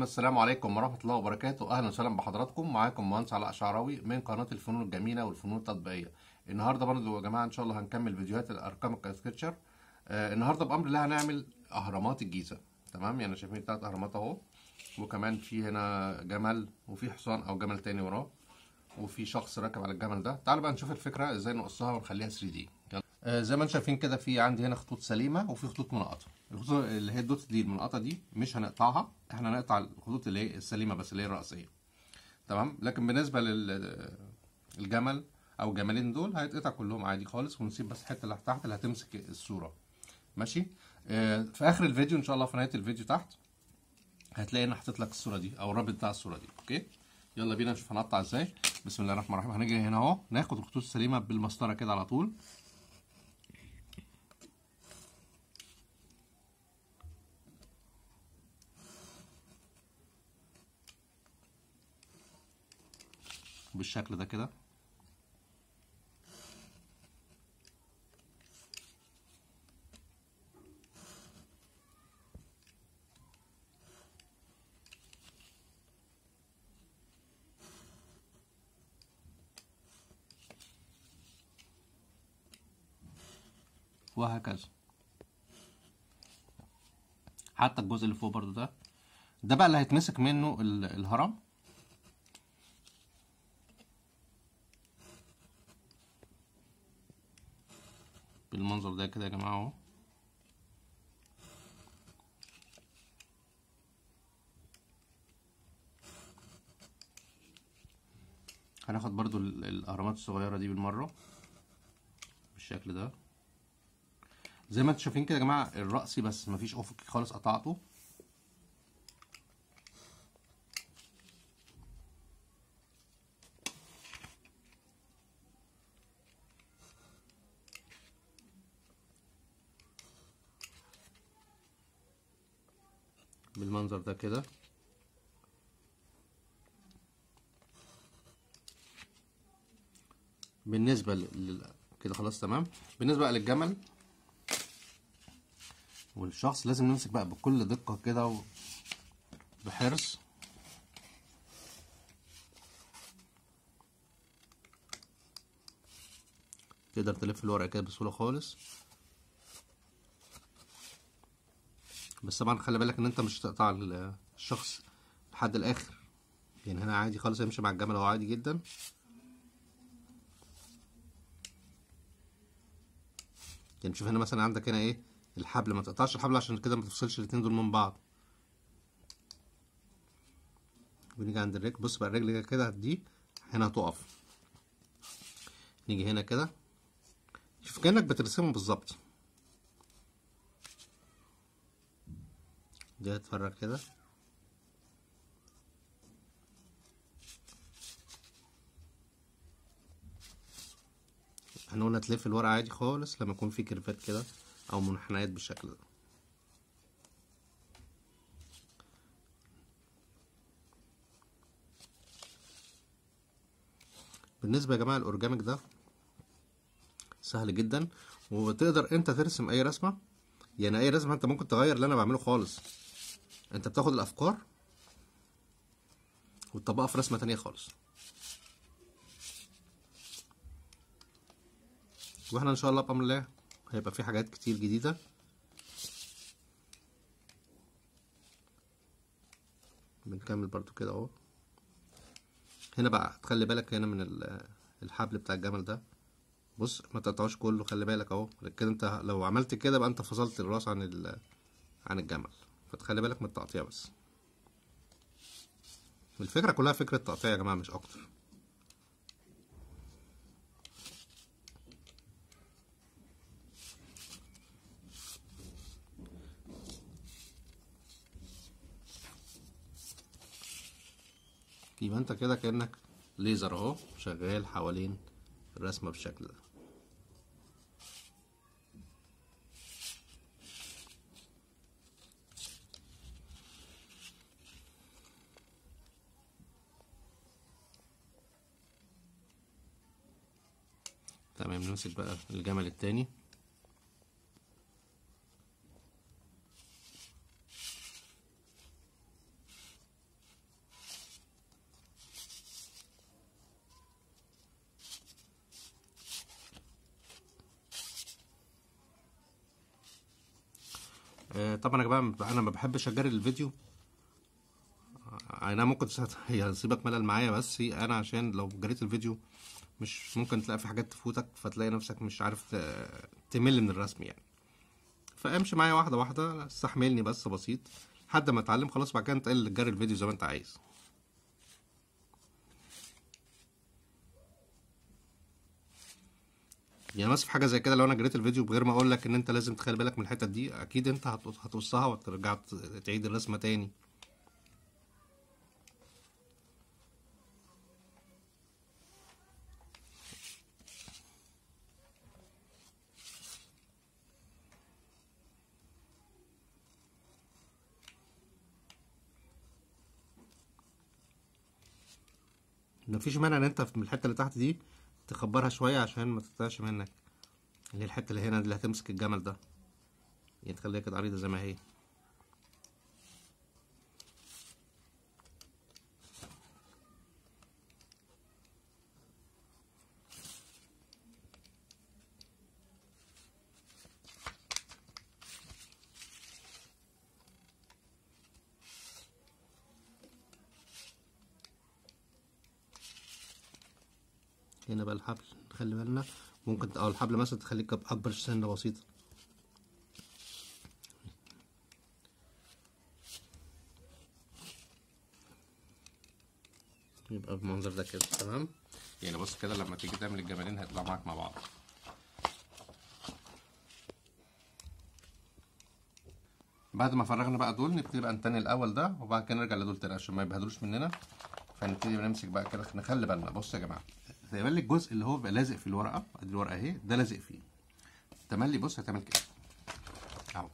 السلام عليكم ورحمة الله وبركاته أهلا وسهلا بحضراتكم معاكم مهندس علاء شعراوي من قناة الفنون الجميلة والفنون التطبيقية النهاردة برضو يا جماعة إن شاء الله هنكمل فيديوهات الأرقام الكاسكتشر آه النهاردة بأمر الله هنعمل أهرامات الجيزة تمام يعني شايفين تلات أهرامات أهو وكمان في هنا جمل وفي حصان أو جمل تاني وراه وفي شخص راكب على الجمل ده تعالوا بقى نشوف الفكرة ازاي نقصها ونخليها 3 دي آه زي ما انتم شايفين كده في عندي هنا خطوط سليمة وفي خطوط منقطة الخطوط اللي هي الدوت دي المنقطة دي مش هنقطعها احنا هنقطع الخطوط اللي هي السليمة بس اللي هي الرئيسية تمام لكن بالنسبة للجمل او الجمالين دول هيتقطع كلهم عادي خالص ونسيب بس الحتة اللي تحت اللي هتمسك الصورة ماشي آه في اخر الفيديو ان شاء الله في نهاية الفيديو تحت هتلاقي انا حاطط لك الصورة دي او الرابط بتاع الصورة دي اوكي يلا بينا نشوف هنقطع ازاي بسم الله الرحمن الرحيم هنيجي هنا اهو ناخد الخطوط السليمه بالمسطره كده على طول بالشكل ده كده وهكذا حتى الجزء اللي فوق برضو ده ده بقى اللي هيتمسك منه الهرم بالمنظر ده كده يا جماعه اهو هناخد برضو الاهرامات الصغيره دي بالمره بالشكل ده زي ما انتم شايفين كده يا جماعه الرأسي بس مفيش افقي خالص قطعته بالمنظر ده كده بالنسبه لل... كده خلاص تمام بالنسبه للجمل والشخص لازم نمسك بقى بكل دقة كده وبحرص تقدر تلف الورقة كده بسهولة خالص بس طبعا خلي بالك ان انت مش هتقطع الشخص لحد الاخر يعني هنا عادي خالص يمشي مع الجمل هو عادي جدا يعني شوف هنا مثلا عندك هنا ايه الحبل ما تقطعش الحبل عشان كده ما تفصلش الاتنين دول من بعض ونيجي عند الرجل بص بقى الرجل كده دي هنا هتقف نيجي هنا كده شوف كانك بترسمه بالظبط دي هتفرج كده هنقول تلف الورقة عادي خالص لما يكون في كيرفات كده او منحنيات بالشكل ده بالنسبة يا جماعة الأورجاميك ده سهل جدا وتقدر انت ترسم اي رسمة يعني اي رسمة انت ممكن تغير اللي انا بعمله خالص انت بتاخد الافكار وتطبقها في رسمة تانية خالص واحنا ان شاء الله بأمر الله هيبقى في حاجات كتير جديدة بنكمل برضو كده اهو هنا بقى تخلي بالك هنا من الحبل بتاع الجمل ده بص ما تقطعوش كله خلي بالك اهو كده انت لو عملت كده بقى انت فصلت الراس عن عن الجمل فتخلي بالك من التقطيع بس الفكرة كلها فكرة تقطيع يا جماعة مش اكتر يبقى انت كده كأنك ليزر اهو شغال حوالين الرسمة بالشكل ده تمام نمسك بقى الجمل التاني آه، طبعا يا جماعه انا ما بحبش اجري الفيديو انا ممكن تس- هي سيبك ملل معايا بس انا عشان لو جريت الفيديو مش ممكن تلاقي في حاجات تفوتك فتلاقي نفسك مش عارف ت- تمل من الرسم يعني فامشي معايا واحده واحده استحملني بس بسيط لحد ما اتعلم خلاص بعد كده انت تجري الفيديو زي ما انت عايز يعني مثلا في حاجه زي كده لو انا جريت الفيديو بغير ما اقول لك ان انت لازم تخلي بالك من الحتت دي اكيد انت هت- هتقصها وترجع ت- تعيد الرسمه تاني مفيش مانع ان انت من الحته اللي تحت دي تخبرها شويه عشان ما تقطعش منك اللي هي الحته اللي هنا دي اللي هتمسك الجمل ده يعني تخليها كده عريضه زي ما هي هنا بقى الحبل نخلي بالنا ممكن اه الحبل مثلا تخليك اكبر سنه بسيطه يبقى بالمنظر ده كده تمام يعني بص كده لما تيجي تعمل الجمالين هيطلعوا معاك مع بعض بعد ما فرغنا بقى دول نبتدي بقى نتني الاول ده وبعد كده نرجع لدول تاني عشان ما يبهدلوش مننا فنبتدي نمسك بقى كده نخلي بالنا بص يا جماعه خلي بالك الجزء اللي هو بيبقى لازق في الورقه ادي الورقه اهي ده لازق فيه تملي بص هتعمل كده اهو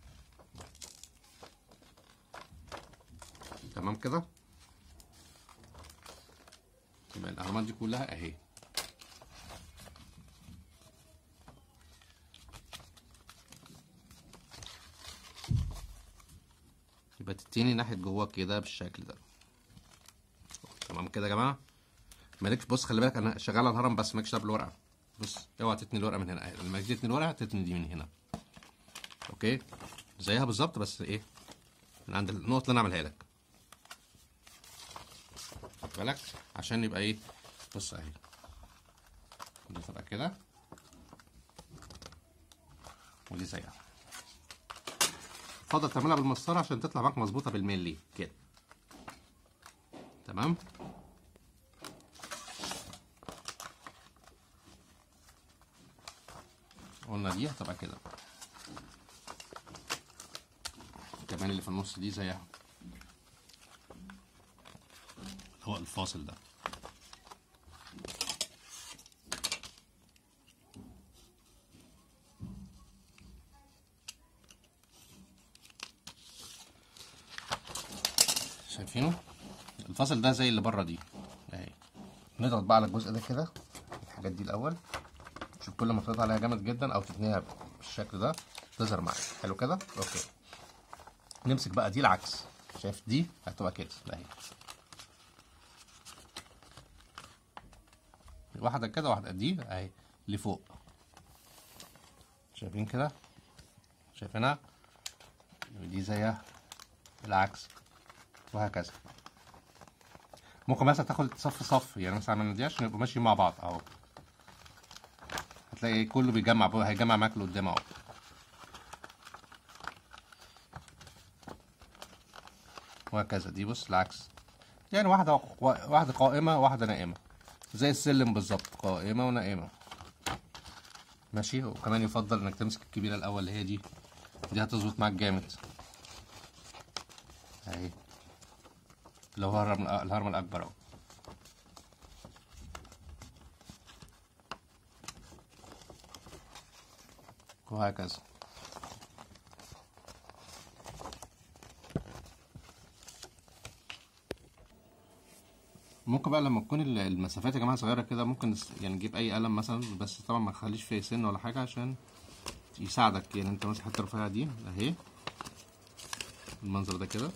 تمام كده يبقى الاهرامات دي كلها اهي يبقى تتني ناحيه جوه كده بالشكل ده تمام كده يا جماعه مالكش بص خلي بالك انا شغال على الهرم بس مالكش دعوه بالورقه بص اوعى تتني الورقه من هنا لما تيجي تتني الورقه تتني دي من هنا اوكي زيها بالظبط بس ايه من عند النقط اللي انا عاملها لك خد بالك عشان يبقى ايه بص اهي دي تبقى كده ودي زيها اتفضل تعملها بالمسطره عشان تطلع معاك مظبوطه بالملي كده تمام قلنا دي هتبقى كده كمان اللي في النص دي زيها هو الفاصل ده شايفينه الفاصل ده زي اللي بره دي اهي نضغط بقى على الجزء ده كده الحاجات دي الاول شوف كل ما تضغط عليها جامد جدا او تتنيها بالشكل ده تظهر معاك حلو كده اوكي نمسك بقى دي العكس شايف دي هتبقى كده اهي واحده كده واحده دي اهي لفوق شايفين كده شايفينها دي زيها العكس وهكذا ممكن مثلا تاخد صف صف يعني مثلا عملنا دي عشان يبقوا ماشيين مع بعض اهو هتلاقي كله بيجمع بقى هيجمع معاك لقدام اهو وهكذا دي بص العكس يعني واحدة واحدة قائمة واحدة نائمة زي السلم بالظبط قائمة ونائمة ماشي وكمان يفضل انك تمسك الكبيرة الأول اللي هي دي دي هتظبط معاك جامد اهي اللي هو الهرم الهرم الأكبر اهو وهكذا ممكن بقى لما تكون المسافات يا جماعه صغيره كده ممكن يعني نجيب اي قلم مثلا بس طبعا ما تخليش فيه سن ولا حاجه عشان يساعدك يعني انت ماسك حتى الرفيعه دي اهي المنظر ده كده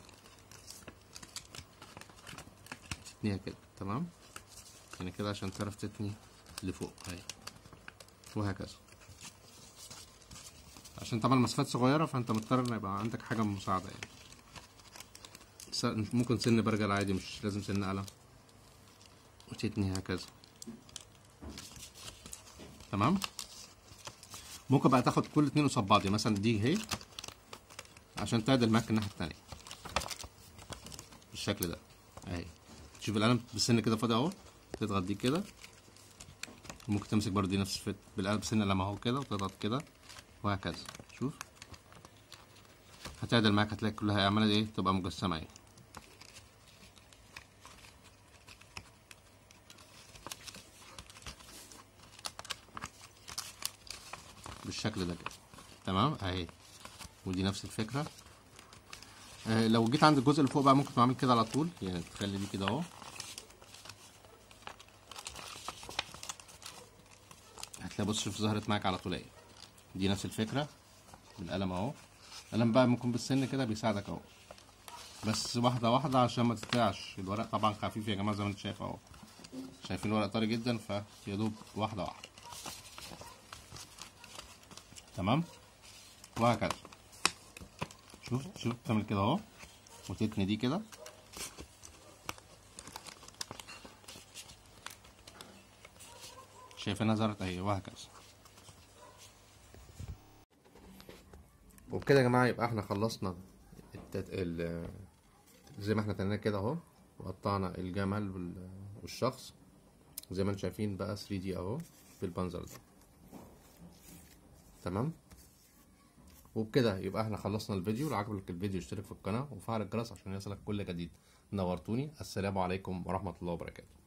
تتنيها كده تمام يعني كده عشان تعرف تتني لفوق اهي وهكذا عشان طبعا المسافات صغيره فانت مضطر ان يبقى عندك حاجه مساعده يعني س- ممكن سن برجل عادي مش لازم سن قلم وتتني هكذا تمام ممكن بقى تاخد كل اتنين قصاد بعض يعني مثلا دي اهي عشان تعدل معاك الناحيه التانية بالشكل ده اهي تشوف القلم بالسن كده فاضي اهو تضغط دي كده ممكن تمسك برضه دي نفس الفت بالقلم بسن القلم اهو كده وتضغط كده وهكذا شوف هتعدل معاك هتلاقي كلها عمالة ايه تبقى مجسمة اهي بالشكل ده كده تمام اهي ودي نفس الفكرة آه لو جيت عند الجزء اللي فوق بقى ممكن تعمل كده على طول يعني تخلي دي كده اهو هتلاقي بص شوف ظهرت معاك على طول اهي دي نفس الفكرة بالقلم اهو القلم بقى ممكن بالسن كده بيساعدك اهو بس واحدة واحدة عشان ما تتقعش الورق طبعا خفيف يا جماعة زي ما انت شايف اهو شايفين الورق طري جدا فيدوب واحدة واحدة تمام وهكذا شوف شوف تعمل كده اهو وتتني دي كده شايفينها ظهرت اهي وهكذا وبكده يا جماعه يبقى احنا خلصنا التت... ال... زي ما احنا تنينا كده اهو وقطعنا الجمل وال... والشخص زي ما انتم شايفين بقى 3 دي اهو بالمنظر ده تمام وبكده يبقى احنا خلصنا الفيديو لو عجبك الفيديو اشترك في القناه وفعل الجرس عشان يصلك كل جديد نورتوني السلام عليكم ورحمه الله وبركاته